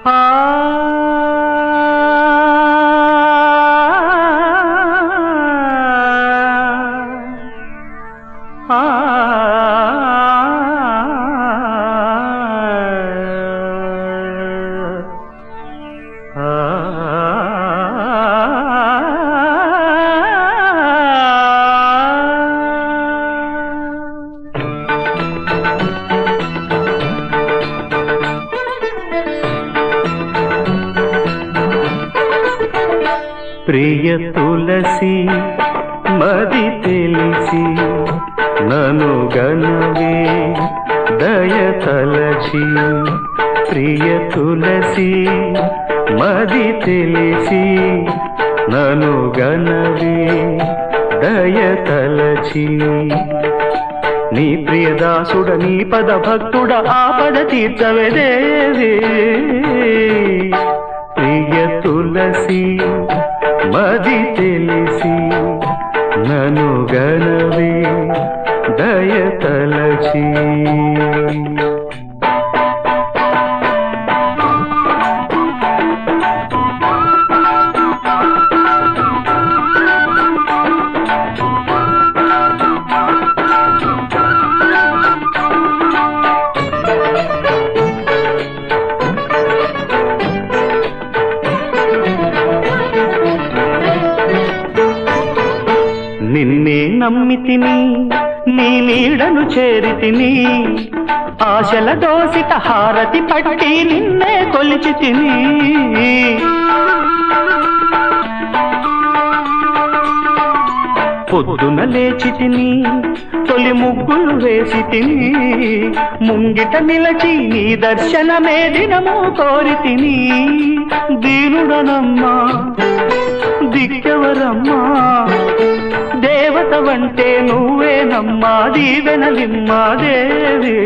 ఆ ఆ ప్రియ తులసి మది తెలిసి నను గనవే దయ తలచి ప్రియ తులసి మది తెలిసి నను గనవే దయ తలచి నీ ప్రియదాసుడ నీ పద భక్తుడ ఆపద తీర్చవెదేవి ప్రియ తులసి మది తెలిసి నను గనవే దయ తలచి నిన్నే నమ్మి తిని నీ నీడను చేరి తిని ఆశల దోసిట హారతి పట్టి నిన్నే కొలిచి తిని పొద్దున లేచి తిని తొలి ముగ్గులు వేసి తిని ముంగిట నిలచి నీ దర్శనమే దినము కోరి తిని దీనుడనమ్మా దిక్కెవరమ్మా దేవత వంటే నువ్వేనమ్మా దీవెనలిమ్మా దేవి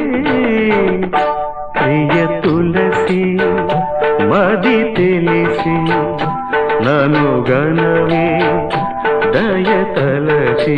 ప్రియ తులసి మది తెలిసి నను గనవే దయ తలచి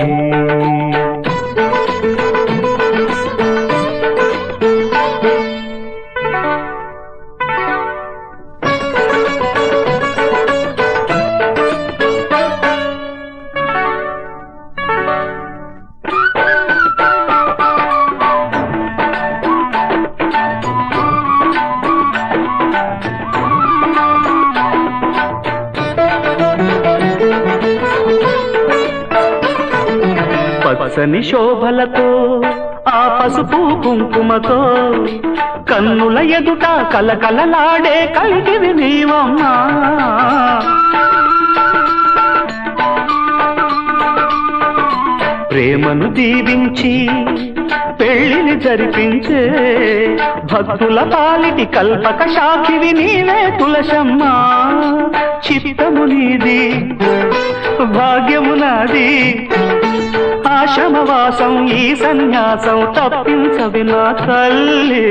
పచ్చని శోభలతో ఆ పసుపు కుంకుమతో కన్నుల ఎదుట కలకలలాడే కలిగివి నీవమ్మా ప్రేమను దీవించి పెళ్లిని జరిపించే భక్తుల పాలిటి కల్పక శాఖివి నీవే తులసమ్మా చిత్తము నీది భాగ్యము నాది ఆశమవాసం ఈ సన్యాసం తప్పించవి నా తల్లి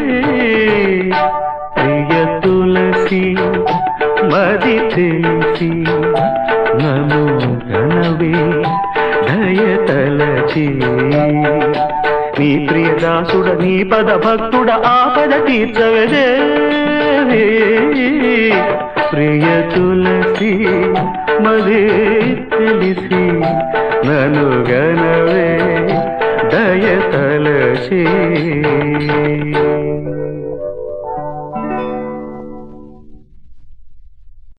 ప్రియ తులసి మది తెలిసి నను గనవే దయ తలచి నీ ప్రియదాసుడ నీ పద భక్తుడ ఆపద తీర్చవదే ప్రియ తులసి మది తెలిసి నను గనవే దయ తలచి